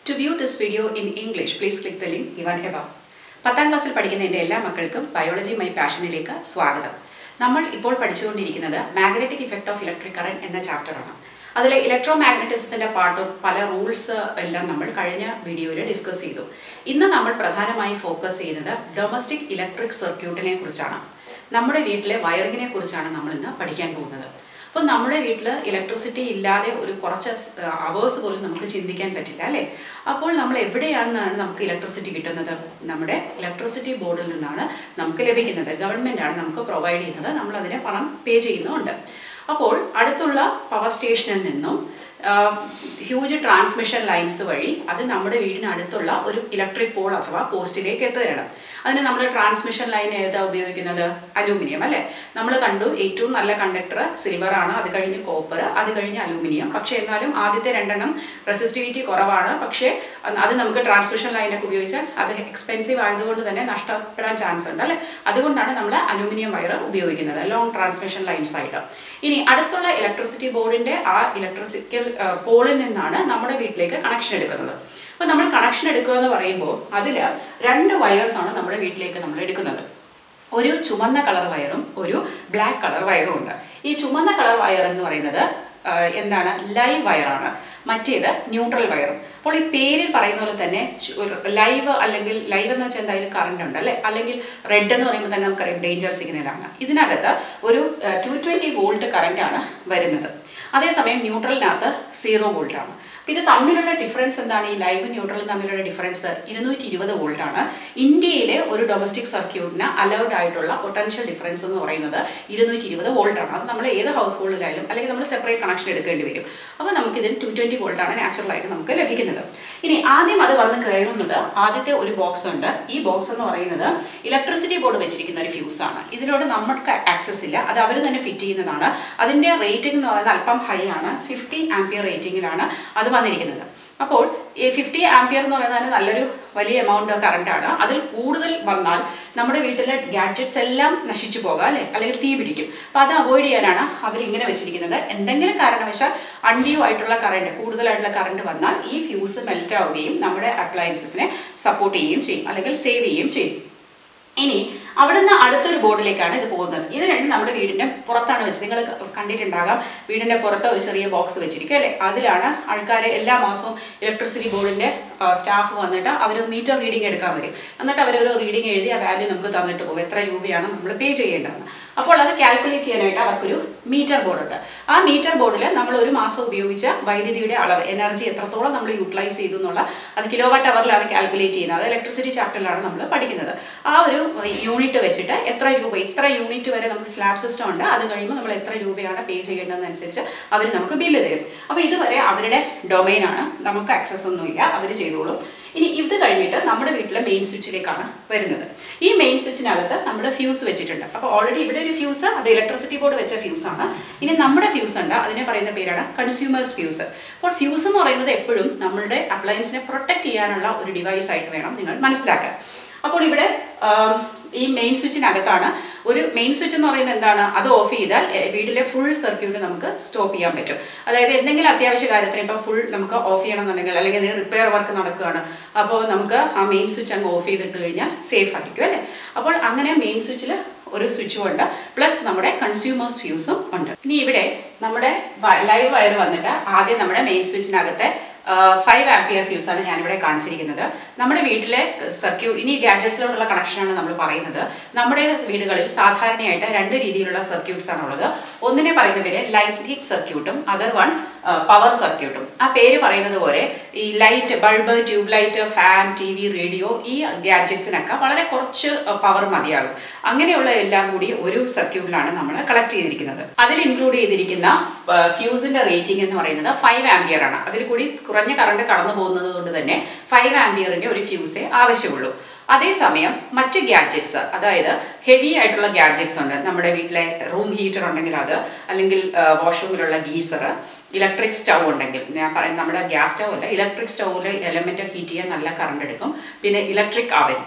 To view this video in English, please click the link given above. പത്താം ക്ലാസ്സിൽ പഠിക്കുന്ന എൻ്റെ എല്ലാ മക്കൾക്കും ബയോളജി മൈ പാഷനിലേക്ക് സ്വാഗതം നമ്മൾ ഇപ്പോൾ പഠിച്ചുകൊണ്ടിരിക്കുന്നത് magnetic effect of electric current എന്ന ചാപ്റ്ററാണ് അതിൽ ഇലക്ട്രോ മാഗ്നറ്റിസത്തിൻ്റെ പാർട്ടും പല റൂൾസ് എല്ലാം നമ്മൾ കഴിഞ്ഞ വീഡിയോയിൽ ഡിസ്കസ് ചെയ്തു ഇന്ന് നമ്മൾ പ്രധാനമായും ഫോക്കസ് ചെയ്യുന്നത് ഡൊമസ്റ്റിക് ഇലക്ട്രിക് സർക്യൂട്ടിനെ കുറിച്ചാണ് നമ്മുടെ വീട്ടിലെ വയറിങ്ങിനെ കുറിച്ചാണ് നമ്മൾ ഇന്ന് പഠിക്കാൻ പോകുന്നത് അപ്പോൾ നമ്മുടെ വീട്ടിൽ ഇലക്ട്രിസിറ്റി ഇല്ലാതെ ഒരു കുറച്ച് അവേഴ്സ് പോലും നമുക്ക് ചിന്തിക്കാൻ പറ്റില്ല അല്ലേ അപ്പോൾ നമ്മൾ എവിടെയാണെന്നാണ് നമുക്ക് ഇലക്ട്രിസിറ്റി കിട്ടുന്നത് നമ്മുടെ ഇലക്ട്രിസിറ്റി ബോർഡിൽ നിന്നാണ് നമുക്ക് ലഭിക്കുന്നത് ഗവൺമെൻറ്റാണ് നമുക്ക് പ്രൊവൈഡ് ചെയ്യുന്നത് നമ്മൾ അതിന് പണം പേ ചെയ്യുന്നുമുണ്ട് അപ്പോൾ അടുത്തുള്ള പവർ സ്റ്റേഷനിൽ നിന്നും ഹ്യൂജ് ട്രാൻസ്മിഷൻ ലൈൻസ് വഴി അത് നമ്മുടെ വീടിന് അടുത്തുള്ള ഒരു ഇലക്ട്രിക് പോൾ അഥവാ പോസ്റ്റിലേക്ക് എത്തുകയാണ് അതിന് നമ്മൾ ട്രാൻസ്മിഷൻ ലൈൻ ഏതാ ഉപയോഗിക്കുന്നത് അലൂമിനിയം അല്ലേ നമ്മൾ കണ്ടു ഏറ്റവും നല്ല കണ്ടക്ടർ സിൽവർ ആണ് അത് കഴിഞ്ഞ് കോപ്പർ അത് കഴിഞ്ഞ് അലൂമിനിയം പക്ഷേ എന്നാലും ആദ്യത്തെ രണ്ടെണ്ണം റെസിസ്റ്റിവിറ്റി കുറവാണ് പക്ഷേ അത് നമുക്ക് ട്രാൻസ്മിഷൻ ലൈനൊക്കെ ഉപയോഗിച്ചാൽ അത് എക്സ്പെൻസീവ് ആയതുകൊണ്ട് തന്നെ നഷ്ടപ്പെടാൻ ചാൻസ് ഉണ്ട് അല്ലേ അതുകൊണ്ടാണ് നമ്മൾ അലൂമിനിയം വയർ ഉപയോഗിക്കുന്നത് ലോങ് ട്രാൻസ്മിഷൻ ലൈൻസ് ആയിട്ട് ഇനി അടുത്തുള്ള ഇലക്ട്രിസിറ്റി ബോർഡിന്റെ ആ ഇലക്ട്രിസിക്കൽ പോളിൽ നിന്നാണ് നമ്മുടെ വീട്ടിലേക്ക് കണക്ഷൻ എടുക്കുന്നത് അപ്പോൾ നമ്മൾ കണക്ഷൻ എടുക്കുക എന്ന് പറയുമ്പോൾ അതിൽ രണ്ട് വയേഴ്സാണ് നമ്മുടെ വീട്ടിലേക്ക് നമ്മൾ എടുക്കുന്നത് ഒരു ചുമന്ന കളർ വയറും ഒരു ബ്ലാക്ക് കളർ വയറും ഉണ്ട് ഈ ചുമന്ന കളർ വയർ എന്ന് പറയുന്നത് എന്താണ് ലൈവ് വയറാണ് മറ്റേത് ന്യൂട്രൽ വയറും അപ്പോൾ ഈ പേരിൽ പറയുന്ന പോലെ തന്നെ ലൈവ് അല്ലെങ്കിൽ ലൈവ് എന്ന് വെച്ചാൽ എന്തായാലും കറണ്ട് ഉണ്ട് അല്ലേ അല്ലെങ്കിൽ റെഡ് എന്ന് പറയുമ്പോൾ തന്നെ നമുക്കറിയാം ഡേഞ്ചർ സിഗ്നലാണ് ഇതിനകത്ത് ഒരു ടു ട്വൻറ്റി വോൾട്ട് കറണ്ടാണ് വരുന്നത് അതേസമയം ന്യൂട്രലിനകത്ത് സീറോ വോൾട്ട് ആണ് അപ്പോൾ ഇത് തമ്മിലുള്ള ഡിഫറൻസ് എന്താണ് ഈ ലൈവ് ന്യൂട്രലും തമ്മിലുള്ള ഡിഫറൻസ് ഇരുന്നൂറ്റി ഇരുപത് വോൾട്ട് ആണ് ഇന്ത്യയിലെ ഒരു ഡൊമസ്റ്റിക് സർക്യൂട്ടിന് അലൗഡ് ആയിട്ടുള്ള പൊട്ടൻഷ്യൽ ഡിഫറൻസ് എന്ന് പറയുന്നത് ഇരുന്നൂറ്റി ഇരുപത് വോൾട്ട് ആണ് അത് നമ്മൾ ഏത് ഹൗസ് ഹോൾഡിലായാലും അല്ലെങ്കിൽ നമ്മൾ സെപ്പറേറ്റ് കണക്ഷൻ എടുക്കേണ്ടി വരും അപ്പോൾ നമുക്ക് ഇതിന് ടു ട്വൻറ്റി വോൾട്ട് ആണ് നാച്ചുറൽ ആയിട്ട് നമുക്ക് ലഭിക്കുന്നത് ഇനി ആദ്യം അത് വന്ന് കയറുന്നത് ആദ്യത്തെ ഒരു ബോക്സ് ഉണ്ട് ഈ ബോക്സ് എന്ന് പറയുന്നത് ഇലക്ട്രിസിറ്റി ബോർഡ് വെച്ചിരിക്കുന്ന ഒരു ഫ്യൂസ് ആണ് ഇതിനോട് നമുക്ക് ആക്സസ് ഇല്ല അത് അവർ തന്നെ ഫിറ്റ് ചെയ്യുന്നതാണ് അതിൻ്റെ റേറ്റിംഗ് എന്ന് പറയുന്നത് അല്പം ഹൈ ആണ് ഫിഫ്റ്റി ആംപിയർ റേറ്റിംഗിലാണ് അത് വന്നിരിക്കുന്നത് അപ്പോൾ ഈ ഫിഫ്റ്റി ആംപിയർ എന്ന് പറയുന്നത് നല്ലൊരു വലിയ എമൗണ്ട് കറണ്ടാണ് അതിൽ കൂടുതൽ വന്നാൽ നമ്മുടെ വീട്ടിലെ ഗാഡ്ജറ്റ്സ് എല്ലാം നശിച്ചു പോകാം അല്ലേ അല്ലെങ്കിൽ തീ പിടിക്കും അപ്പോൾ അത് അവോയ്ഡ് ചെയ്യാനാണ് അവർ ഇങ്ങനെ വെച്ചിരിക്കുന്നത് എന്തെങ്കിലും കാരണവശാൽ അൺഡ്യൂ ആയിട്ടുള്ള കറണ്ട് കൂടുതലായിട്ടുള്ള കറണ്ട് വന്നാൽ ഈ ഫ്യൂസ് മെൽറ്റ് ആവുകയും നമ്മുടെ അപ്ലയൻസസിനെ സപ്പോർട്ട് ചെയ്യുകയും ചെയ്യും അല്ലെങ്കിൽ സേവ് ചെയ്യുകയും ചെയ്യും ഇനി അവിടുന്ന് അടുത്തൊരു ബോർഡിലേക്കാണ് ഇത് പോകുന്നത് ഇത് രണ്ടും നമ്മുടെ വീടിൻ്റെ പുറത്താണ് വെച്ചത് നിങ്ങൾ കണ്ടിട്ടുണ്ടാകാം വീടിൻ്റെ പുറത്ത് ഒരു ചെറിയ ബോക്സ് വെച്ചിരിക്കും അല്ലേ അതിലാണ് ആൾക്കാർ എല്ലാ മാസവും ഇലക്ട്രിസിറ്റി ബോർഡിൻ്റെ സ്റ്റാഫ് വന്നിട്ട് അവർ മീറ്റർ റീഡിംഗ് എടുക്കാൻ വരും എന്നിട്ട് അവരൊരു റീഡിംഗ് എഴുതി ആ വാല്യൂ നമുക്ക് തന്നിട്ട് പോകും എത്ര രൂപയാണ് നമ്മൾ പേ ചെയ്യേണ്ടതെന്ന് അപ്പോൾ അത് കാൽക്കുലേറ്റ് ചെയ്യാനായിട്ട് അവർക്കൊരു മീറ്റർ ബോർഡ് ഉണ്ട് ആ മീറ്റർ ബോർഡിൽ നമ്മൾ ഒരു മാസം ഉപയോഗിച്ച വൈദ്യുതിയുടെ അളവ് എനർജി എത്രത്തോളം നമ്മൾ യൂട്ടിലൈസ് ചെയ്തു എന്നുള്ള അത് കിലോ വാട്ട് അവറിലാണ് കാൽക്കുലേറ്റ് ചെയ്യുന്നത് അത് ഇലക്ട്രിസിറ്റി ചാപ്റ്ററിലാണ് നമ്മൾ പഠിക്കുന്നത് ആ ഒരു യൂണിറ്റ് വെച്ചിട്ട് എത്ര രൂപ ഇത്ര യൂണിറ്റ് വരെ നമുക്ക് സ്ലാബ് സിസ്റ്റം ഉണ്ട് അത് കഴിയുമ്പോൾ നമ്മൾ എത്ര രൂപയാണ് പേ ചെയ്യേണ്ടതെന്നനുസരിച്ച് അവർ നമുക്ക് ബില്ല് തരും അപ്പോൾ ഇതുവരെ അവരുടെ ഡൊമൈനാണ് നമുക്ക് ആക്സസ് ഒന്നുമില്ല അവർ ചെയ്തോളും ഇനി ഇത് കഴിഞ്ഞിട്ട് നമ്മുടെ വീട്ടിലെ മെയിൻ സ്വിച്ചിലേക്കാണ് വരുന്നത് ഈ മെയിൻ സ്വിച്ചിനകത്ത് നമ്മൾ ഫ്യൂസ് വെച്ചിട്ടുണ്ട് അപ്പോൾ ഓൾറെഡി ഇവിടെ ഒരു ഫ്യൂസ് അത് ഇലക്ട്രിസിറ്റി ബോർഡ് വെച്ച ഫ്യൂസാണ് ഇനി നമ്മുടെ ഫ്യൂസ് ഉണ്ട് അതിനെ പറയുന്ന പേരാണ് കൺസ്യൂമേഴ്സ് ഫ്യൂസ് അപ്പോൾ ഫ്യൂസ് എന്ന് പറയുന്നത് എപ്പോഴും നമ്മളുടെ അപ്ലയൻസിനെ പ്രൊട്ടക്റ്റ് ചെയ്യാനുള്ള ഒരു ഡിവൈസ് ആയിട്ട് വേണം നിങ്ങൾ മനസ്സിലാക്കാൻ അപ്പോൾ ഇവിടെ ഈ മെയിൻ സ്വിച്ചിനകത്താണ് ഒരു മെയിൻ സ്വിച്ച് എന്ന് പറയുന്നത് എന്താണ് അത് ഓഫ് ചെയ്താൽ വീട്ടിലെ ഫുൾ സർക്യൂട്ട് നമുക്ക് സ്റ്റോപ്പ് ചെയ്യാൻ പറ്റും അതായത് എന്തെങ്കിലും അത്യാവശ്യ കാര്യത്തിന് ഇപ്പം ഫുൾ നമുക്ക് ഓഫ് ചെയ്യണമെന്നുണ്ടെങ്കിൽ അല്ലെങ്കിൽ റിപ്പയർ വർക്ക് നടക്കുകയാണ് അപ്പോൾ നമുക്ക് ആ മെയിൻ സ്വിച്ച് അങ്ങ് ഓഫ് ചെയ്തിട്ട് കഴിഞ്ഞാൽ സേഫ് ആയിരിക്കും അല്ലേ അപ്പോൾ അങ്ങനെ മെയിൻ സ്വിച്ചിൽ ഒരു സ്വിച്ചും ഉണ്ട് പ്ലസ് നമ്മുടെ കൺസ്യൂമേഴ്സ് ഫ്യൂസും ഉണ്ട് ഇനി ഇവിടെ നമ്മുടെ ലൈവ് വയർ വന്നിട്ട് ആദ്യം നമ്മുടെ മെയിൻ സ്വിച്ചിനകത്തെ ഫൈവ് ആംപിയർ ഫ്യൂസ് ആണ് ഞാനിവിടെ കാണിച്ചിരിക്കുന്നത് നമ്മുടെ വീട്ടിലെ സർക്യൂട്ട് ഇനി ഗാഡ്ജറ്റ്സിലോട്ടുള്ള കണക്ഷനാണ് നമ്മൾ പറയുന്നത് നമ്മുടെ വീടുകളിൽ സാധാരണയായിട്ട് രണ്ട് രീതിയിലുള്ള സർക്യൂട്ട്സ് ആണുള്ളത് ഒന്നിനെ പറയുന്ന പേര് ലൈറ്റിക് സർക്യൂട്ടും അതർ വൺ പവർ സർക്യൂട്ടും ആ പേര് പറയുന്നത് പോലെ ഈ light bulb tube light fan T V radio ഈ ഗാഡ്ജറ്റ്സിനൊക്കെ വളരെ കുറച്ച് പവർ മതിയാകും അങ്ങനെയുള്ള എല്ലാം കൂടി ഒരു സർക്യൂട്ടിലാണ് നമ്മൾ കളക്ട് ചെയ്തിരിക്കുന്നത് അതിൽ ഇൻക്ലൂഡ് ചെയ്തിരിക്കുന്ന ഫ്യൂസിന്റെ റേറ്റിംഗ് എന്ന് പറയുന്നത് ഫൈവ് ആംബിയർ ആണ് അതിൽ കൂടി കുറഞ്ഞ കറണ്ട് കടന്നു പോകുന്നത് കൊണ്ട് തന്നെ ഫൈവ് ആംബിയറിന്റെ ഒരു ഫ്യൂസേ ആവശ്യമുള്ളൂ അതേസമയം മറ്റ് ഗാഡ്ജറ്റ്സ് അതായത് ഹെവി ആയിട്ടുള്ള ഗാഡ്ജറ്റ്സ് ഉണ്ട് നമ്മുടെ വീട്ടിലെ റൂം ഹീറ്റർ ഉണ്ടെങ്കിൽ അത് അല്ലെങ്കിൽ വാഷ്റൂമിലുള്ള ഗീസർ ഇലക്ട്രിക് സ്റ്റൗ ഉണ്ടെങ്കിൽ ഞാൻ പറയുന്നത് നമ്മുടെ ഗ്യാസ് സ്റ്റൗ അല്ല ഇലക്ട്രിക് സ്റ്റൗവിൽ എലമെൻറ്റ് ഹീറ്റ് ചെയ്യാൻ നല്ല കറണ്ട് എടുക്കും പിന്നെ ഇലക്ട്രിക് അവൻ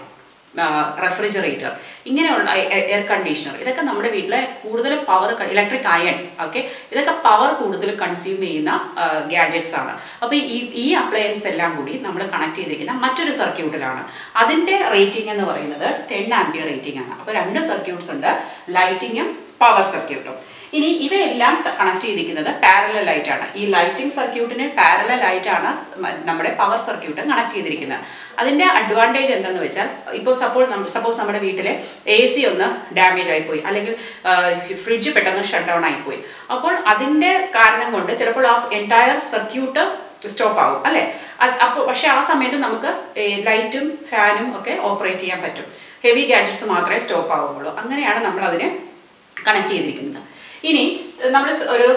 റെഫ്രിജറേറ്റർ ഇങ്ങനെയുള്ള എയർ കണ്ടീഷണർ ഇതൊക്കെ നമ്മുടെ വീട്ടിലെ കൂടുതൽ പവർ ഇലക്ട്രിക് അയൺ ഓക്കെ ഇതൊക്കെ പവർ കൂടുതൽ കൺസ്യൂം ചെയ്യുന്ന ഗാഡ്ജറ്റ്സ് ആണ് അപ്പോൾ ഈ ഈ അപ്ലയൻസ് എല്ലാം കൂടി നമ്മൾ കണക്ട് ചെയ്തിരിക്കുന്ന മറ്റൊരു സർക്യൂട്ടിലാണ് അതിൻ്റെ റേറ്റിംഗ് എന്ന് പറയുന്നത് ടെൻ ആംപിയർ റേറ്റിംഗ് ആണ് അപ്പോൾ രണ്ട് സർക്യൂട്ട്സ് ഉണ്ട് ലൈറ്റിങ്ങും പവർ സർക്യൂട്ടും ഇനി ഇവയെല്ലാം കണക്ട് ചെയ്തിരിക്കുന്നത് പാരലൽ ആയിട്ടാണ് ഈ ലൈറ്റിംഗ് സർക്യൂട്ടിന് പാരലൽ ആയിട്ടാണ് മ- നമ്മുടെ പവർ സർക്യൂട്ട് കണക്ട് ചെയ്തിരിക്കുന്നത് അതിൻ്റെ അഡ്വാൻറ്റേജ് എന്തെന്ന് വെച്ചാൽ ഇപ്പോൾ സപ്പോൾ സപ്പോസ് നമ്മുടെ വീട്ടിലെ എ സി ഒന്ന് ഡാമേജ് ആയിപ്പോയി അല്ലെങ്കിൽ ഫ്രിഡ്ജ് പെട്ടെന്ന് ഷട്ട് ഡൗൺ ആയിപ്പോയി അപ്പോൾ അതിൻ്റെ കാരണം കൊണ്ട് ചിലപ്പോൾ ആ എൻറ്റയർ സർക്യൂട്ട് സ്റ്റോപ്പ് ആവും അല്ലേ അപ്പോൾ പക്ഷേ ആ സമയത്ത് നമുക്ക് ലൈറ്റും ഫാനും ഒക്കെ ഓപ്പറേറ്റ് ചെയ്യാൻ പറ്റും ഹെവി ഗാഡ്ജറ്റ്സ് മാത്രമേ സ്റ്റോപ്പ് ആവുകയുള്ളൂ അങ്ങനെയാണ് നമ്മൾ അതിനെ കണക്ട് ചെയ്തിരിക്കുന്നത് ഇനി നമ്മൾ ഒരു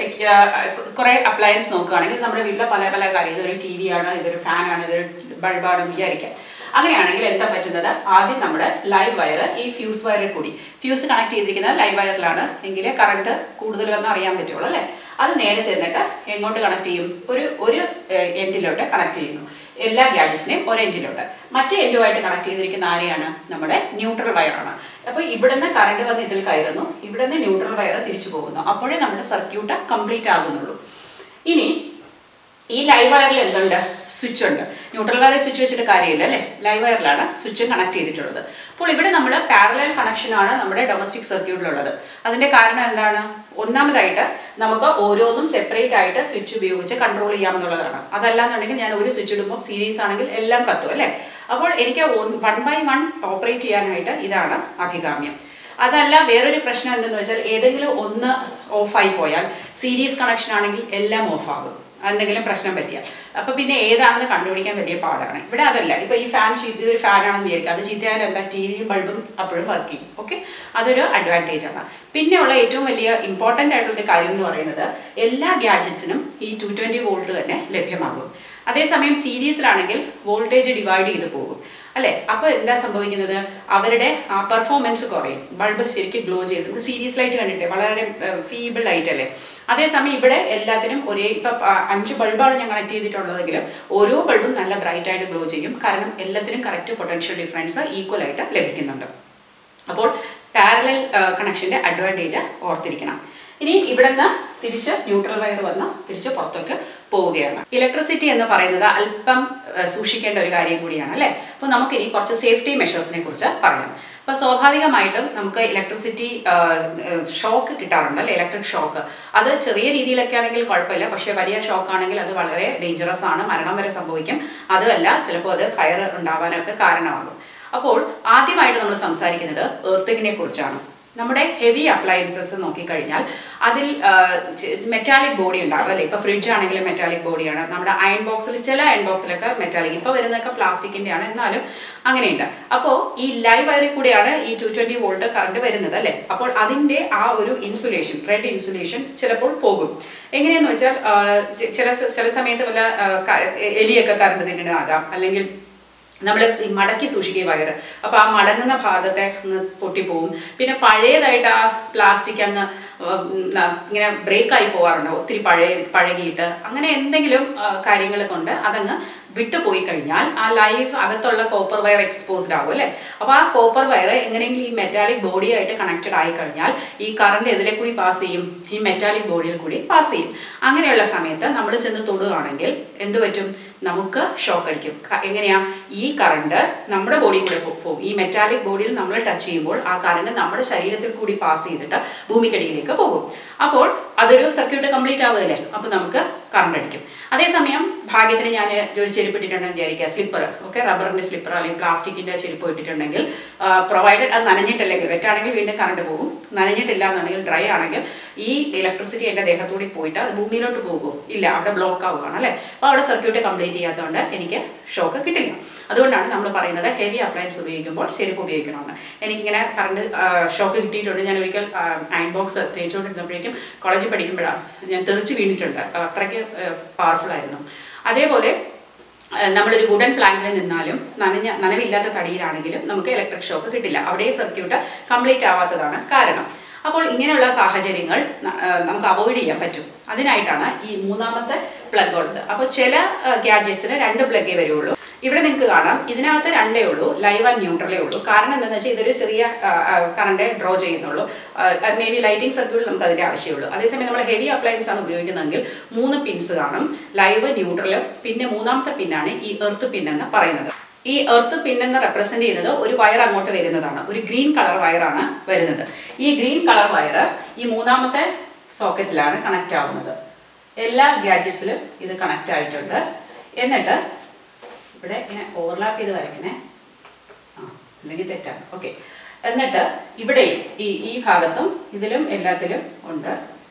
കുറേ അപ്ലയൻസ് നോക്കുകയാണെങ്കിൽ നമ്മുടെ വീട്ടിലെ പല പല കാര്യം ഇതൊരു ടി വി ആണ് ഇതൊരു ഫാനാണ് ഇതൊരു ബൾബാണ് വിചാരിക്കാം അങ്ങനെയാണെങ്കിൽ എന്താ പറ്റുന്നത് ആദ്യം നമ്മുടെ ലൈവ് വയർ ഈ ഫ്യൂസ് വയറിൽ കൂടി ഫ്യൂസ് കണക്ട് ചെയ്തിരിക്കുന്നത് ലൈവ് വയറിലാണ് എങ്കിലേ കറണ്ട് കൂടുതൽ വന്ന് അറിയാൻ പറ്റുള്ളൂ അല്ലേ അത് നേരെ ചെന്നിട്ട് എങ്ങോട്ട് കണക്ട് ചെയ്യും ഒരു ഒരു എൻഡിലോട്ട് കണക്ട് ചെയ്യുന്നു എല്ലാ ഗാഡ്ജറ്റ്സിനെയും ഒരു എൻഡിലോട്ട് മറ്റേ എൻഡുമായിട്ട് കണക്ട് ചെയ്തിരിക്കുന്ന ആരെയാണ് നമ്മുടെ ന്യൂട്രൽ വയറാണ് അപ്പോൾ ഇവിടുന്ന് കറണ്ട് വന്ന് ഇതിൽ കയറുന്നു ഇവിടുന്ന് ന്യൂട്രൽ വയർ തിരിച്ചു പോകുന്നു അപ്പോഴേ നമ്മുടെ സർക്യൂട്ട് കംപ്ലീറ്റ് ആകുന്നുള്ളൂ ഇനി ഈ ലൈവ് വയറിൽ എന്തുണ്ട് സ്വിച്ച് ഉണ്ട് ന്യൂട്രൽ വയറിൽ സ്വിച്ച് വെച്ചിട്ട് കാര്യമില്ല അല്ലേ ലൈവ് വയറിലാണ് സ്വിച്ച് കണക്ട് ചെയ്തിട്ടുള്ളത് അപ്പോൾ ഇവിടെ നമ്മൾ പാരലൽ കണക്ഷനാണ് നമ്മുടെ ഡൊമസ്റ്റിക് സർക്യൂട്ടിലുള്ളത് അതിൻ്റെ കാരണം എന്താണ് ഒന്നാമതായിട്ട് നമുക്ക് ഓരോന്നും സെപ്പറേറ്റ് ആയിട്ട് സ്വിച്ച് ഉപയോഗിച്ച് കൺട്രോൾ ചെയ്യാമെന്നുള്ളതാണ് അതല്ലാന്നുണ്ടെങ്കിൽ ഞാൻ ഒരു സ്വിച്ച് ഇടുമ്പോൾ സീരീസ് ആണെങ്കിൽ എല്ലാം കത്തും അല്ലേ അപ്പോൾ എനിക്ക് വൺ ബൈ വൺ ഓപ്പറേറ്റ് ചെയ്യാനായിട്ട് ഇതാണ് അഭികാമ്യം അതല്ല വേറൊരു പ്രശ്നം എന്തെന്ന് വെച്ചാൽ ഏതെങ്കിലും ഒന്ന് ഓഫായി പോയാൽ സീരീസ് കണക്ഷൻ ആണെങ്കിൽ എല്ലാം ഓഫ് ആകും എന്തെങ്കിലും പ്രശ്നം പറ്റിയാൽ അപ്പൊ പിന്നെ ഏതാണെന്ന് കണ്ടുപിടിക്കാൻ വലിയ പാടാണ് ഇവിടെ അതല്ല ഇപ്പൊ ഈ ഫാൻ ചീത്ത ഒരു ഫാനാണെന്ന് വിചാരിക്കുക അത് ചീത്തയായാലും എന്താ ടി വിയും ബൾബും അപ്പോഴും വർക്ക് ചെയ്യും ഓക്കെ അതൊരു അഡ്വാൻറ്റേജ് ആണ് പിന്നെയുള്ള ഏറ്റവും വലിയ ഇമ്പോർട്ടൻ്റ് ആയിട്ടുള്ള ഒരു കാര്യം എന്ന് പറയുന്നത് എല്ലാ ഗാഡ്ജറ്റ്സിനും ഈ ടു ട്വൻറ്റി വോൾട്ട് തന്നെ ലഭ്യമാകും അതേസമയം സീരീസിലാണെങ്കിൽ വോൾട്ടേജ് ഡിവൈഡ് ചെയ്ത് പോകും അല്ലേ അപ്പോൾ എന്താ സംഭവിക്കുന്നത് അവരുടെ ആ പെർഫോമൻസ് കുറയും ബൾബ് ശരിക്കും ഗ്ലോ ചെയ്ത് നമുക്ക് സീരീസ് ലൈറ്റ് കണ്ടിട്ടേ വളരെ ഫീബിൾ ലൈറ്റ് അല്ലേ അതേസമയം ഇവിടെ എല്ലാത്തിനും ഒരേ ഇപ്പം അഞ്ച് ബൾബാണ് ഞാൻ കണക്ട് ചെയ്തിട്ടുള്ളതെങ്കിലും ഓരോ ബൾബും നല്ല ബ്രൈറ്റ് ആയിട്ട് ഗ്ലോ ചെയ്യും കാരണം എല്ലാത്തിനും കറക്റ്റ് പൊട്ടൻഷ്യൽ ഡിഫറൻസ് ഈക്വൽ ആയിട്ട് ലഭിക്കുന്നുണ്ട് അപ്പോൾ പാരലൽ കണക്ഷൻ്റെ അഡ്വാൻറ്റേജ് ഓർത്തിരിക്കണം ഇനി ഇവിടുന്ന് തിരിച്ച് ന്യൂട്രൽ വയർ വന്ന് തിരിച്ച് പുറത്തേക്ക് പോവുകയാണ് ഇലക്ട്രിസിറ്റി എന്ന് പറയുന്നത് അല്പം ഏഹ്, സൂക്ഷിക്കേണ്ട ഒരു കാര്യം കൂടിയാണ് അല്ലേ അപ്പോൾ നമുക്കിനി കുറച്ച് സേഫ്റ്റി മെഷേഴ്സിനെ കുറിച്ച് പറയാം അപ്പോൾ സ്വാഭാവികമായിട്ടും നമുക്ക് ഇലക്ട്രിസിറ്റി ഷോക്ക് കിട്ടാറുണ്ട് അല്ലേ ഇലക്ട്രിക് ഷോക്ക് അത് ചെറിയ രീതിയിലൊക്കെ ആണെങ്കിൽ കുഴപ്പമില്ല പക്ഷേ വലിയ ഷോക്ക് ആണെങ്കിൽ അത് വളരെ ഡേഞ്ചറസ് ആണ് മരണം വരെ സംഭവിക്കും അതുമല്ല ചിലപ്പോൾ അത് ഫയർ ഉണ്ടാവാനൊക്കെ കാരണമാകും അപ്പോൾ ആദ്യമായിട്ട് നമ്മൾ സംസാരിക്കുന്നത് എർത്തിങ്ങിനെ കുറിച്ചാണ് നമ്മുടെ ഹെവി അപ്ലയൻസസ് നോക്കിക്കഴിഞ്ഞാൽ അതിൽ മെറ്റാലിക് ബോഡി ഉണ്ടാവും അല്ലേ ഇപ്പോൾ ഫ്രിഡ്ജ് ആണെങ്കിലും മെറ്റാലിക് ബോഡിയാണ് നമ്മുടെ അയൺ ബോക്സിൽ ചില അയൺ ബോക്സിലൊക്കെ മെറ്റാലിക് ഇപ്പോൾ വരുന്നതൊക്കെ പ്ലാസ്റ്റിക്കിൻ്റെ ആണ് എന്നാലും അങ്ങനെയുണ്ട് അപ്പോൾ ഈ ലൈവ് വയറിൽ കൂടിയാണ് ഈ ടു ട്വൻറ്റി വോൾട്ട് കറണ്ട് വരുന്നത് അല്ലേ അപ്പോൾ അതിൻ്റെ ആ ഒരു ഇൻസുലേഷൻ റെഡ് ഇൻസുലേഷൻ ചിലപ്പോൾ പോകും എങ്ങനെയെന്ന് വെച്ചാൽ ആ, ചി- ചില ചില സമയത്ത് വല്ല ആ, ക- എലിയൊക്കെ കറണ്ട് തിന്നണതാകാം അല്ലെങ്കിൽ നമ്മൾ ഈ മടക്കി സൂക്ഷിക്കുക വയറ് അപ്പോൾ ആ മടങ്ങുന്ന ഭാഗത്തെ അങ്ങ് പൊട്ടിപ്പോവും പിന്നെ പഴയതായിട്ട് ആ പ്ലാസ്റ്റിക് അങ്ങ് ഉം, ന- ഇങ്ങനെ ബ്രേക്കായി പോകാറുണ്ട് ഒത്തിരി പഴയ പഴകിയിട്ട് അങ്ങനെ എന്തെങ്കിലും കാര്യങ്ങൾ കൊണ്ട് അതങ്ങ് വിട്ടുപോയി കഴിഞ്ഞാൽ ആ ലൈവ് അകത്തുള്ള കോപ്പർ വയർ എക്സ്പോസ്ഡ് ആവും അല്ലേ അപ്പോൾ ആ കോപ്പർ വയർ എങ്ങനെയെങ്കിലും ഈ മെറ്റാലിക് ബോഡിയായിട്ട് കണക്റ്റഡ് ആയി കഴിഞ്ഞാൽ ഈ കറണ്ട് എതിലെ കൂടി പാസ് ചെയ്യും ഈ മെറ്റാലിക് ബോഡിയിൽ കൂടി പാസ് ചെയ്യും അങ്ങനെയുള്ള സമയത്ത് നമ്മൾ ചെന്ന് തൊടുകയാണെങ്കിൽ എന്ത് പറ്റും നമുക്ക് ഷോക്ക് അടിക്കും ക- എങ്ങനെയാ ഈ കറണ്ട് നമ്മുടെ ബോഡി കൂടെ പോ- പോകും ഈ മെറ്റാലിക് ബോഡിയിൽ നമ്മൾ ടച്ച് ചെയ്യുമ്പോൾ ആ കറണ്ട് നമ്മുടെ ശരീരത്തിൽ കൂടി പാസ് ചെയ്തിട്ട് ഭൂമിക്കടിയിലേക്ക് പോകും അപ്പോൾ അതൊരു സർക്യൂട്ട് കംപ്ലീറ്റ് ആവുകയല്ലേ അപ്പോൾ നമുക്ക് കറണ്ട് അടിക്കും അതേസമയം ഭാഗ്യത്തിന് ഞാൻ ഒരു ചെരുപ്പ് ഇട്ടിട്ടുണ്ടെന്ന് വിചാരിക്കുക സ്ലിപ്പർ ഓക്കെ റബ്ബറിൻ്റെ സ്ലിപ്പർ അല്ലെങ്കിൽ പ്ലാസ്റ്റിക്കിൻ്റെ ചെരുപ്പ് ഇട്ടിട്ടുണ്ടെങ്കിൽ പ്രൊവൈഡഡ് അത് നനഞ്ഞിട്ടില്ലെങ്കിൽ വെറ്റാണെങ്കിൽ വീണ്ടും കറണ്ട് പോകും നനഞ്ഞിട്ടില്ല എന്നുണ്ടെങ്കിൽ ഡ്രൈ ആണെങ്കിൽ ഈ ഇലക്ട്രിസിറ്റി എൻ്റെ ദേഹത്തൂടി പോയിട്ട് അത് ഭൂമിയിലോട്ട് പോകുമോ ഇല്ല അവിടെ ബ്ലോക്ക് ആവുകയാണ് അല്ലേ അപ്പോൾ അവിടെ സർക്യൂട്ട് കംപ്ലീറ്റ് ചെയ്യാത്തതുകൊണ്ട് എനിക്ക് ഷോക്ക് കിട്ടില്ല അതുകൊണ്ടാണ് നമ്മൾ പറയുന്നത് ഹെവി അപ്ലയൻസ് ഉപയോഗിക്കുമ്പോൾ ചെരുപ്പ് ഉപയോഗിക്കണമെന്ന് എനിക്കിങ്ങനെ കറണ്ട് ഷോക്ക് കിട്ടിയിട്ടുണ്ട് ഞാൻ ഒരിക്കൽ അയൺ ബോക്സ് തേച്ചുകൊണ്ടിരുന്നപ്പോഴേക്കും കോളേജിൽ പഠിക്കുമ്പോഴാണ് ഞാൻ തെറിച്ച് വീണിട്ടുണ്ട് അത്രയ്ക്ക് പവർഫുൾ ആയിരുന്നു അതേപോലെ ഏഹ് നമ്മളൊരു വുഡൻ പ്ലാങ്കിൽ നിന്നാലും നനഞ്ഞ നനവില്ലാത്ത തടിയിലാണെങ്കിലും നമുക്ക് ഇലക്ട്രിക് ഷോക്ക് കിട്ടില്ല അവിടെ സർക്യൂട്ട് കംപ്ലീറ്റ് ആവാത്തതാണ് കാരണം അപ്പോൾ ഇങ്ങനെയുള്ള സാഹചര്യങ്ങൾ ന- ഏഹ് നമുക്ക് അവോയ്ഡ് ചെയ്യാൻ പറ്റും അതിനായിട്ടാണ് ഈ മൂന്നാമത്തെ പ്ലഗ് ഉള്ളത് അപ്പോൾ ചില ഗാഡ്ജറ്റ്സിന് രണ്ട് പ്ലഗേ വരുള്ളൂ ഇവിടെ നിങ്ങൾക്ക് കാണാം ഇതിനകത്ത് രണ്ടേ ഉള്ളൂ ലൈവ് ആൻഡ് ന്യൂട്രലേ ഉള്ളൂ കാരണം എന്താണെന്ന് വെച്ചാൽ ഇതൊരു ചെറിയ കറണ്ട് ഡ്രോ ചെയ്യുന്നുള്ളൂ മേ ബി ലൈറ്റിംഗ് സർക്യൂട്ടിൽ നമുക്ക് അതിൻ്റെ ആവശ്യമുള്ളൂ അതേസമയം നമ്മൾ ഹെവി അപ്ലയൻസ് ആണ് ഉപയോഗിക്കുന്നതെങ്കിൽ മൂന്ന് പിൻസ് കാണും ലൈവ് ന്യൂട്രൽ പിന്നെ മൂന്നാമത്തെ പിന്നാണ് ഈ എർത്ത് പിൻ എന്ന് പറയുന്നത് ഈ എർത്ത് പിൻ എന്ന് റെപ്രസെന്റ് ചെയ്യുന്നത് ഒരു വയർ അങ്ങോട്ട് വരുന്നതാണ് ഒരു ഗ്രീൻ കളർ വയറാണ് വരുന്നത് ഈ ഗ്രീൻ കളർ വയർ ഈ മൂന്നാമത്തെ സോക്കറ്റിലാണ് കണക്റ്റ് ആവുന്നത് എല്ലാ ഗാഡ്ജറ്റ്സിലും ഇത് കണക്റ്റ് ആയിട്ടുണ്ട് എന്നിട്ട് ഇവിടെ ഇങ്ങനെ ഓവർലാപ്പ് ചെയ്ത് വരയ്ക്കണേ ആ അല്ലെങ്കിൽ തെറ്റാണ് ഓക്കെ എന്നിട്ട് ഇവിടെയും ഈ ഈ ഭാഗത്തും ഇതിലും എല്ലാത്തിലും ഉണ്ട്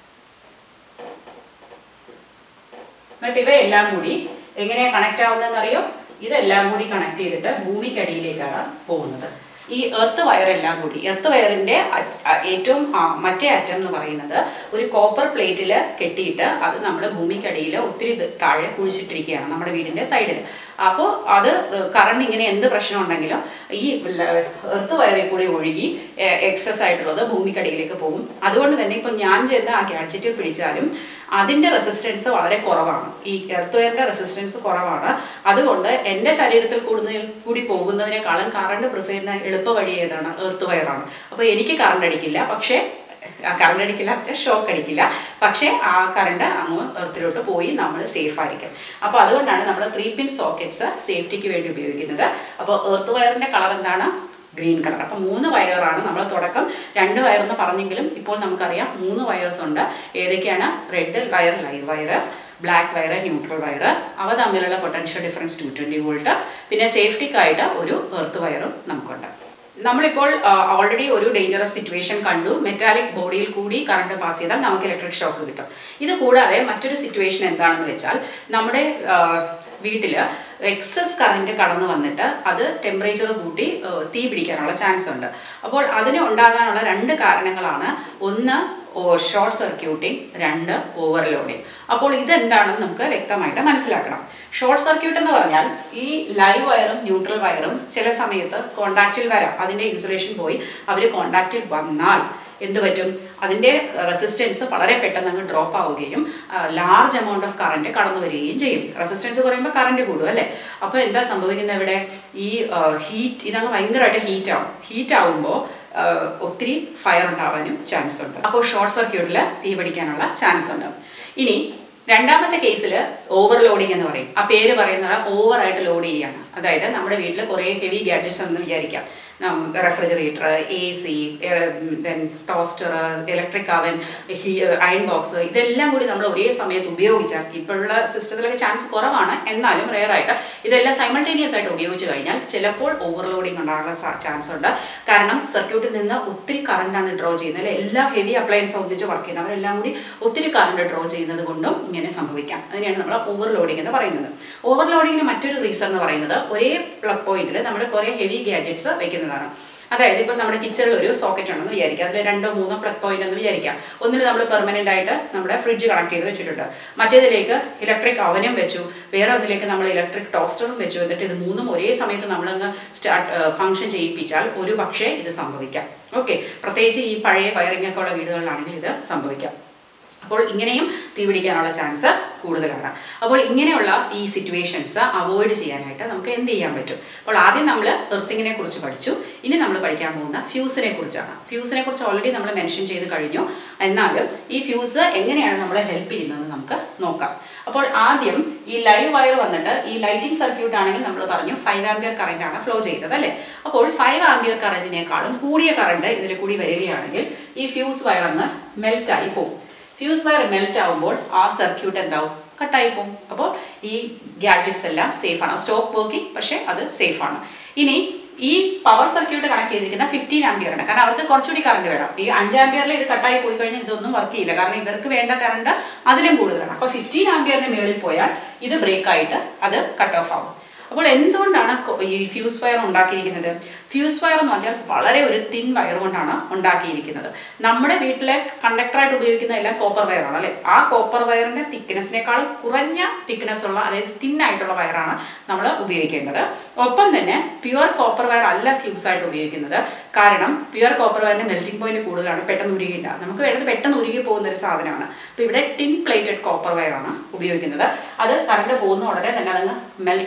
എന്നിട്ട് ഇവയെല്ലാം കൂടി എങ്ങനെയാ കണക്റ്റ് ആവുന്നതെന്ന് അറിയോ ഇതെല്ലാം കൂടി കണക്ട് ചെയ്തിട്ട് ഭൂമിക്കടിയിലേക്കാണ് പോകുന്നത് ഈ എർത്ത് വയറെല്ലാം കൂടി എർത്ത് വയറിന്റെ അ- അ- ഏറ്റവും ആ, മറ്റേ അറ്റം എന്ന് പറയുന്നത് ഒരു കോപ്പർ പ്ലേറ്റിൽ കെട്ടിയിട്ട് അത് നമ്മൾ ഭൂമിക്കടിയിൽ ഒത്തിരി ദ- താഴെ കുഴിച്ചിട്ടിരിക്കുകയാണ് നമ്മുടെ വീടിന്റെ സൈഡിൽ അപ്പോൾ അത് കറണ്ട് ഇങ്ങനെ എന്ത് പ്രശ്നം ഉണ്ടെങ്കിലും ഈ എർത്ത് വയറിൽ കൂടി ഒഴുകി എക്സസ് ആയിട്ടുള്ളത് ഭൂമിക്കടിയിലേക്ക് പോകും അതുകൊണ്ട് തന്നെ ഇപ്പം ഞാൻ ചെന്ന് ആ ഗാഡ്ജറ്റിൽ പിടിച്ചാലും അതിൻ്റെ റെസിസ്റ്റൻസ് വളരെ കുറവാണ് ഈ എർത്ത് വയറിൻ്റെ റെസിസ്റ്റൻസ് കുറവാണ് അതുകൊണ്ട് എൻ്റെ ശരീരത്തിൽ കൂടുതൽ കൂടി പോകുന്നതിനേക്കാളും കറണ്ട് പ്രിഫർ ചെയ്യുന്ന എളുപ്പ വഴി ഏതാണ് എർത്ത് വയറാണ് അപ്പോൾ എനിക്ക് കറണ്ട് അടിക്കില്ല പക്ഷേ കറണ്ട് അടിക്കില്ല വെച്ചാൽ ഷോക്ക് അടിക്കില്ല പക്ഷേ ആ കറണ്ട് അങ്ങ് എർത്തിലോട്ട് പോയി നമ്മൾ സേഫ് ആയിരിക്കും അപ്പോൾ അതുകൊണ്ടാണ് നമ്മൾ ത്രീ പിൻ സോക്കറ്റ്സ് സേഫ്റ്റിക്ക് വേണ്ടി ഉപയോഗിക്കുന്നത് അപ്പോൾ എർത്ത് വയറിൻ്റെ കളർ എന്താണ് ഗ്രീൻ കളർ അപ്പം മൂന്ന് വയറാണ് നമ്മൾ തുടക്കം രണ്ട് വയറെന്ന് പറഞ്ഞെങ്കിലും ഇപ്പോൾ നമുക്കറിയാം മൂന്ന് വയേഴ്സ് ഉണ്ട് ഏതൊക്കെയാണ് red wire live wire black wire neutral wire അവ തമ്മിലുള്ള potential difference two twenty volt പിന്നെ സേഫ്റ്റിക്കായിട്ട് ഒരു എർത്ത് വയറും നമുക്കുണ്ട് നമ്മളിപ്പോൾ ഓൾറെഡി ഒരു ഡേഞ്ചറസ് സിറ്റുവേഷൻ കണ്ടു മെറ്റാലിക് ബോഡിയിൽ കൂടി കറണ്ട് പാസ് ചെയ്താൽ നമുക്ക് ഇലക്ട്രിക് ഷോക്ക് കിട്ടും ഇത് കൂടാതെ മറ്റൊരു സിറ്റുവേഷൻ എന്താണെന്ന് വെച്ചാൽ നമ്മുടെ വീട്ടിൽ എക്സസ് കറണ്ട് കടന്നു വന്നിട്ട് അത് ടെമ്പറേച്ചർ കൂട്ടി ആ, തീ പിടിക്കാനുള്ള ചാൻസ് ഉണ്ട് അപ്പോൾ അതിന് ഉണ്ടാകാനുള്ള രണ്ട് കാരണങ്ങളാണ് ഒന്ന് ഷോർട്ട് സർക്യൂട്ടിംഗ് രണ്ട് ഓവർലോഡിങ് അപ്പോൾ ഇതെന്താണെന്ന് നമുക്ക് വ്യക്തമായിട്ട് മനസ്സിലാക്കണം ഷോർട്ട് സർക്യൂട്ട് എന്ന് പറഞ്ഞാൽ ഈ ലൈവ് വയറും ന്യൂട്രൽ വയറും ചില സമയത്ത് കോണ്ടാക്റ്റിൽ വരാം അതിൻ്റെ ഇൻസുലേഷൻ പോയി അവർ കോണ്ടാക്റ്റിൽ വന്നാൽ എന്ത് പറ്റും അതിൻ്റെ റെസിസ്റ്റൻസ് വളരെ പെട്ടെന്ന് അങ്ങ് ഡ്രോപ്പ് ആവുകയും ലാർജ് എമൗണ്ട് ഓഫ് കറണ്ട് കടന്നു വരികയും ചെയ്യും റെസിസ്റ്റൻസ് കുറയുമ്പോൾ കറണ്ട് കൂടും അല്ലേ അപ്പോൾ എന്താ സംഭവിക്കുന്നത് ഇവിടെ ഈ ഹീറ്റ് ഇതങ്ങ് ഭയങ്കരമായിട്ട് ഹീറ്റ് ആവും ഹീറ്റ് ആവുമ്പോൾ ഒത്തിരി ഫയർ ഉണ്ടാവാനും ചാൻസ് ഉണ്ട് അപ്പോൾ ഷോർട്ട് സർക്യൂട്ടിൽ തീ പിടിക്കാനുള്ള ചാൻസ് ഉണ്ട് ഇനി രണ്ടാമത്തെ കേസിൽ ഓവർലോഡിങ് എന്ന് പറയും ആ പേര് പറയുന്നത് ഓവറായിട്ട് ലോഡ് ചെയ്യുകയാണ് അതായത് നമ്മുടെ വീട്ടിൽ കുറേ ഹെവി ഗാഡ്ജറ്റ്സ് ഉണ്ടെന്ന് വിചാരിക്കാം refrigerator A C then toaster electric oven iron box ഇതെല്ലാം കൂടി നമ്മൾ ഒരേ സമയത്ത് ഉപയോഗിച്ചാൽ ഇപ്പോഴുള്ള സിസ്റ്റത്തിലൊക്കെ ചാൻസ് കുറവാണ് എന്നാലും റെയർ ആയിട്ട് ഇതെല്ലാം സൈമൾട്ടേനിയസ് ആയിട്ട് ഉപയോഗിച്ച് കഴിഞ്ഞാൽ ചിലപ്പോൾ ഓവർലോഡിങ് ഉണ്ടാകാനുള്ള ചാൻസ് ഉണ്ട് കാരണം സർക്യൂട്ടിൽ നിന്ന് ഒത്തിരി കറണ്ടാണ് ഡ്രോ ചെയ്യുന്നത് അല്ലെ എല്ലാ ഹെവി അപ്ലയൻസ് ഒന്നിച്ച് വർക്ക് ചെയ്യുന്നത് അവരെല്ലാം കൂടി ഒത്തിരി കറണ്ട് ഡ്രോ ചെയ്യുന്നത് കൊണ്ടും ഇങ്ങനെ സംഭവിക്കാം അതിനെയാണ് നമ്മൾ ഓവർലോഡിംഗ് എന്ന് പറയുന്നത് ഓവർലോഡിങ്ങിന് മറ്റൊരു റീസൺ എന്ന് പറയുന്നത് ഒരേ പ്ലഗ് പോയിന്റിൽ നമ്മൾ കുറേ ഹെവി ഗാഡ്ജറ്റ്സ് വെക്കുന്നതാണ് അതായത് ഇപ്പം നമ്മുടെ കിച്ചണിൽ ഒരു സോക്കറ്റ് ഉണ്ടെന്ന് വിചാരിക്കുക അതിൽ രണ്ടോ മൂന്നോ പ്ലഗ് പോയിന്റ് എന്ന് വിചാരിക്കാം ഒന്നിൽ നമ്മൾ പെർമനന്റ് ആയിട്ട് നമ്മുടെ ഫ്രിഡ്ജ് കണക്ട് ചെയ്ത് വെച്ചിട്ടുണ്ട് മറ്റേതിലേക്ക് ഇലക്ട്രിക് അവനും വെച്ചു വേറെ ഒന്നിലേക്ക് നമ്മൾ ഇലക്ട്രിക് ടോസ്റ്ററും വെച്ചു എന്നിട്ട് ഇത് മൂന്നും ഒരേ സമയത്ത് നമ്മളങ്ങ് സ്റ്റാർട്ട് ഫംഗ്ഷൻ ചെയ്യിപ്പിച്ചാൽ ഒരു പക്ഷേ ഇത് സംഭവിക്കാം ഓക്കെ പ്രത്യേകിച്ച് ഈ പഴയ വയറിംഗ് ഒക്കെ ഉള്ള വീടുകളിലാണെങ്കിൽ ഇത് സംഭവിക്കാം അപ്പോൾ ഇങ്ങനെയും തീ പിടിക്കാനുള്ള ചാൻസ് കൂടുതലാണ് അപ്പോൾ ഇങ്ങനെയുള്ള ഈ സിറ്റുവേഷൻസ് അവോയ്ഡ് ചെയ്യാനായിട്ട് നമുക്ക് എന്ത് ചെയ്യാൻ പറ്റും അപ്പോൾ ആദ്യം നമ്മൾ എർത്തിങ്ങിനെ കുറിച്ച് പഠിച്ചു ഇനി നമ്മൾ പഠിക്കാൻ പോകുന്ന ഫ്യൂസിനെ കുറിച്ചാണ് ഫ്യൂസിനെ കുറിച്ച് ഓൾറെഡി നമ്മൾ മെൻഷൻ ചെയ്ത് കഴിഞ്ഞു എന്നാലും ഈ ഫ്യൂസ് എങ്ങനെയാണ് നമ്മളെ ഹെൽപ്പ് ചെയ്യുന്നത് നമുക്ക് നോക്കാം അപ്പോൾ ആദ്യം ഈ ലൈവ് വയർ വന്നിട്ട് ഈ ലൈറ്റിംഗ് സർക്യൂട്ട് ആണെങ്കിൽ നമ്മൾ പറഞ്ഞു ഫൈവ് ആംബിയർ കറണ്ട് ആണ് ഫ്ലോ ചെയ്തത് അല്ലേ അപ്പോൾ ഫൈവ് ആംബിയർ കറണ്ടിനേക്കാളും കൂടിയ കറണ്ട് ഇതിൽ കൂടി വരികയാണെങ്കിൽ ഈ ഫ്യൂസ് വയർ അങ്ങ് മെൽറ്റായി പോകും ഫ്യൂസ് വയർ മെൽറ്റ് ആകുമ്പോൾ ആ സർക്യൂട്ട് എന്താവും കട്ടായി പോകും അപ്പോൾ ഈ ഗാഡ്ജറ്റ്സ് എല്ലാം സേഫാണ് സ്റ്റോപ്പ് വർക്കിംഗ് പക്ഷേ അത് സേഫാണ് ഇനി ഈ പവർ സർക്യൂട്ട് കണക്ട് ചെയ്തിരിക്കുന്ന ഫിഫ്റ്റീൻ ആംബിയർ ആണ് കാരണം അവർക്ക് കുറച്ചുകൂടി കറണ്ട് വേണം ഈ അഞ്ച് ആംബിയറിൽ ഇത് കട്ടായി പോയി കഴിഞ്ഞാൽ ഇതൊന്നും വർക്ക് ചെയ്യില്ല കാരണം ഇവർക്ക് വേണ്ട കറണ്ട് അതിലും കൂടുതലാണ് അപ്പോൾ ഫിഫ്റ്റീൻ ആംബിയറിന് മുകളിൽ പോയാൽ ഇത് ബ്രേക്ക് ആയിട്ട് അത് കട്ട് ഓഫ് ആവും അപ്പോൾ എന്തുകൊണ്ടാണ് കൊ- ഈ ഫ്യൂസ് വയർ ഉണ്ടാക്കിയിരിക്കുന്നത് ഫ്യൂസ് വയർ എന്ന് പറഞ്ഞാൽ വളരെ ഒരു തിൻ വയർ കൊണ്ടാണ് ഉണ്ടാക്കിയിരിക്കുന്നത് നമ്മുടെ വീട്ടിലെ കണ്ടക്ടറായിട്ട് ഉപയോഗിക്കുന്ന എല്ലാം കോപ്പർ വയറാണ് അല്ലേ ആ കോപ്പർ വയറിന്റെ തിക്നെസ്സിനേക്കാൾ കുറഞ്ഞ തിക്നെസ് ഉള്ള അതായത് തിന്നായിട്ടുള്ള വയറാണ് നമ്മൾ ഉപയോഗിക്കേണ്ടത് ഒപ്പം തന്നെ പ്യുവർ കോപ്പർ വയർ അല്ല ഫ്യൂസ് ആയിട്ട് ഉപയോഗിക്കുന്നത് കാരണം പ്യുവർ കോപ്പർ വയറിന്റെ മെൽറ്റിംഗ് പോയിന്റ് കൂടുതലാണ് പെട്ടെന്ന് ഉരുകില്ല നമുക്ക് വേണ്ടത് പെട്ടെന്ന് ഉരുകി പോകുന്ന ഒരു സാധനമാണ് അപ്പോൾ ഇവിടെ ടിൻ പ്ലേറ്റഡ് കോപ്പർ വയറാണ് ഉപയോഗിക്കുന്നത് അത് കറണ്ട് പോകുന്ന ഉടനെ തന്നെ അതങ്ങ് മെൽറ്റായി പോവുകയും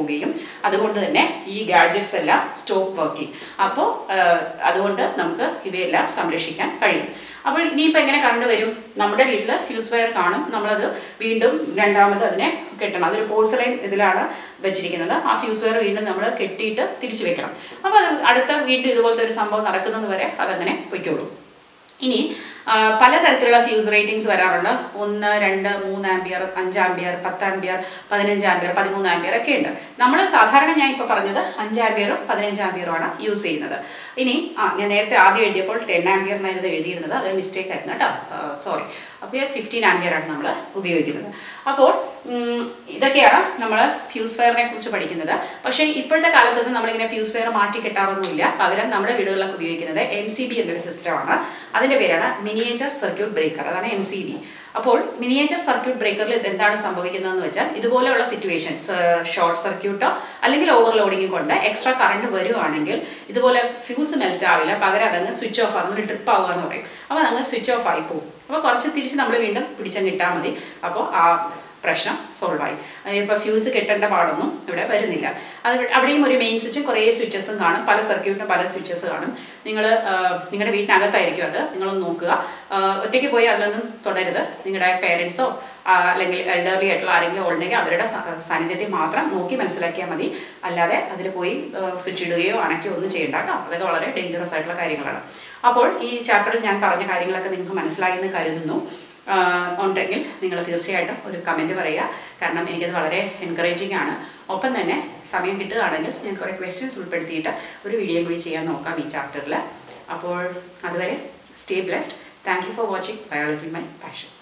പോവുകയും അതുകൊണ്ട് തന്നെ ഈ ഗാഡ്ജറ്റ്സ് എല്ലാം സ്റ്റോപ്പ് വർക്കിംഗ് അപ്പോൾ അതുകൊണ്ട് നമുക്ക് ഇവയെല്ലാം സംരക്ഷിക്കാൻ കഴിയും അപ്പോൾ ഇനിയിപ്പോൾ എങ്ങനെ കറണ്ട് വരും നമ്മുടെ വീട്ടിൽ ഫ്യൂസ് വയർ കാണും നമ്മളത് വീണ്ടും രണ്ടാമത് അതിനെ കെട്ടണം അതൊരു പോഴ്സലൈൻ ഇതിലാണ് വെച്ചിരിക്കുന്നത് ആ ഫ്യൂസ് വയർ വീണ്ടും നമ്മൾ കെട്ടിയിട്ട് തിരിച്ചു വെക്കണം അപ്പോൾ അത് അടുത്ത വീണ്ടും ഇതുപോലത്തെ ഒരു സംഭവം നടക്കുന്നത് വരെ അതങ്ങനെ പൊയ്ക്കോളും ഇനി ആ, പലതരത്തിലുള്ള ഫ്യൂസ് റേറ്റിംഗ്സ് വരാറുണ്ട് ഒന്ന് രണ്ട് മൂന്ന് ആംബിയർ അഞ്ച് ആംബിയർ പത്ത് ആംബിയർ പതിനഞ്ച് ആംബിയർ പതിമൂന്ന് ആംബിയർ ഒക്കെ ഉണ്ട് നമ്മൾ സാധാരണ ഞാൻ ഇപ്പോൾ പറഞ്ഞത് അഞ്ച് ആംബിയറും പതിനഞ്ച് ആംബിയറുമാണ് യൂസ് ചെയ്യുന്നത് ഇനി ആ ഞാൻ നേരത്തെ ആദ്യം എഴുതിയപ്പോൾ ടെൻ ആംബിയർ എന്നായിരുന്നു എഴുതിയിരുന്നത് അതൊരു മിസ്റ്റേക്ക് ആയിരുന്നു കേട്ടോ സോറി അപ്പോൾ ഫിഫ്റ്റീൻ ആംബിയറാണ് നമ്മൾ ഉപയോഗിക്കുന്നത് അപ്പോൾ ഉം, ഇതൊക്കെയാണ് നമ്മൾ ഫ്യൂസ് ഫെയറിനെ കുറിച്ച് പഠിക്കുന്നത് പക്ഷേ ഇപ്പോഴത്തെ കാലത്തൊന്നും നമ്മളിങ്ങനെ ഫ്യൂസ് ഫെയർ മാറ്റി കെട്ടാറൊന്നുമില്ല പകരം നമ്മുടെ വീടുകളിലൊക്കെ ഉപയോഗിക്കുന്നത് എം സി ബി എന്നൊരു സിസ്റ്റമാണ് അതിൻ്റെ പേരാണ് മിനിയേച്ചർ സർക്യൂട്ട് ബ്രേക്കർ അതാണ് എം സി ബി അപ്പോൾ മിനിയേച്ചർ സർക്യൂട്ട് ബ്രേക്കറിൽ എന്താണ് സംഭവിക്കുന്നതെന്ന് വെച്ചാൽ ഇതുപോലെയുള്ള സിറ്റുവേഷൻസ് ഷോർട്ട് സർക്യൂട്ടോ അല്ലെങ്കിൽ ഓവർലോഡിങ് കൊണ്ട് എക്സ്ട്രാ കറണ്ട് വരുവാണെങ്കിൽ ഇതുപോലെ ഫ്യൂസ് മെൽറ്റ് ആവില്ല പകരം അതങ്ങ് സ്വിച്ച് ഓഫ് ആകും ട്രിപ്പ് ആവുക എന്ന് പറയും അപ്പോൾ അതങ്ങ് സ്വിച്ച് ഓഫ് ആയി പോകും അപ്പോൾ കുറച്ച് തിരിച്ച് നമ്മൾ വീണ്ടും പിടിച്ചങ്ങ് ഇട്ടാൽ മതി അപ്പോൾ ആ പ്രശ്നം സോൾവ് ആയി ഇപ്പോൾ ഫ്യൂസ് കെട്ടേണ്ട പാടൊന്നും ഇവിടെ വരുന്നില്ല അത് അവിടെയും ഒരു മെയിൻ സ്വിച്ചും കുറേ സ്വിച്ചസും കാണും പല സർക്യൂട്ടിനും പല സ്വിച്ചസ് കാണും നിങ്ങൾ നിങ്ങളുടെ വീട്ടിനകത്തായിരിക്കും അത് നിങ്ങളൊന്ന് നോക്കുക ആ, ഒറ്റയ്ക്ക് പോയി അതിലൊന്നും തുടരുത് നിങ്ങളുടെ പേരൻസോ അല്ലെങ്കിൽ എൽഡർലി ആയിട്ടുള്ള ആരെങ്കിലും ഉണ്ടെങ്കിൽ അവരുടെ സ- സാന്നിധ്യത്തിൽ മാത്രം നോക്കി മനസ്സിലാക്കിയാൽ മതി അല്ലാതെ അതിൽ പോയി സ്വിച്ച് ഇടുകയോ അണയ്ക്കുകയോ ഒന്നും ചെയ്യേണ്ട കേട്ടോ അതൊക്കെ വളരെ ഡേഞ്ചറസ് ആയിട്ടുള്ള കാര്യങ്ങളാണ് അപ്പോൾ ഈ ചാപ്റ്ററിൽ ഞാൻ പറഞ്ഞ കാര്യങ്ങളൊക്കെ നിങ്ങൾക്ക് മനസ്സിലായെന്ന് കരുതുന്നു ആഹ് ഉണ്ടെങ്കിൽ നിങ്ങൾ തീർച്ചയായിട്ടും ഒരു കമൻറ്റ് പറയുക കാരണം എനിക്കത് വളരെ എൻകറേജിങ് ആണ് ഒപ്പം തന്നെ സമയം കിട്ടുകയാണെങ്കിൽ ഞാൻ കുറേ ക്വസ്റ്റ്യൻസ് ഉൾപ്പെടുത്തിയിട്ട് ഒരു വീഡിയോ കൂടി ചെയ്യാൻ നോക്കാം ഈ ചാപ്റ്ററിൽ അപ്പോൾ അതുവരെ stay blessed thank you for watching biology my passion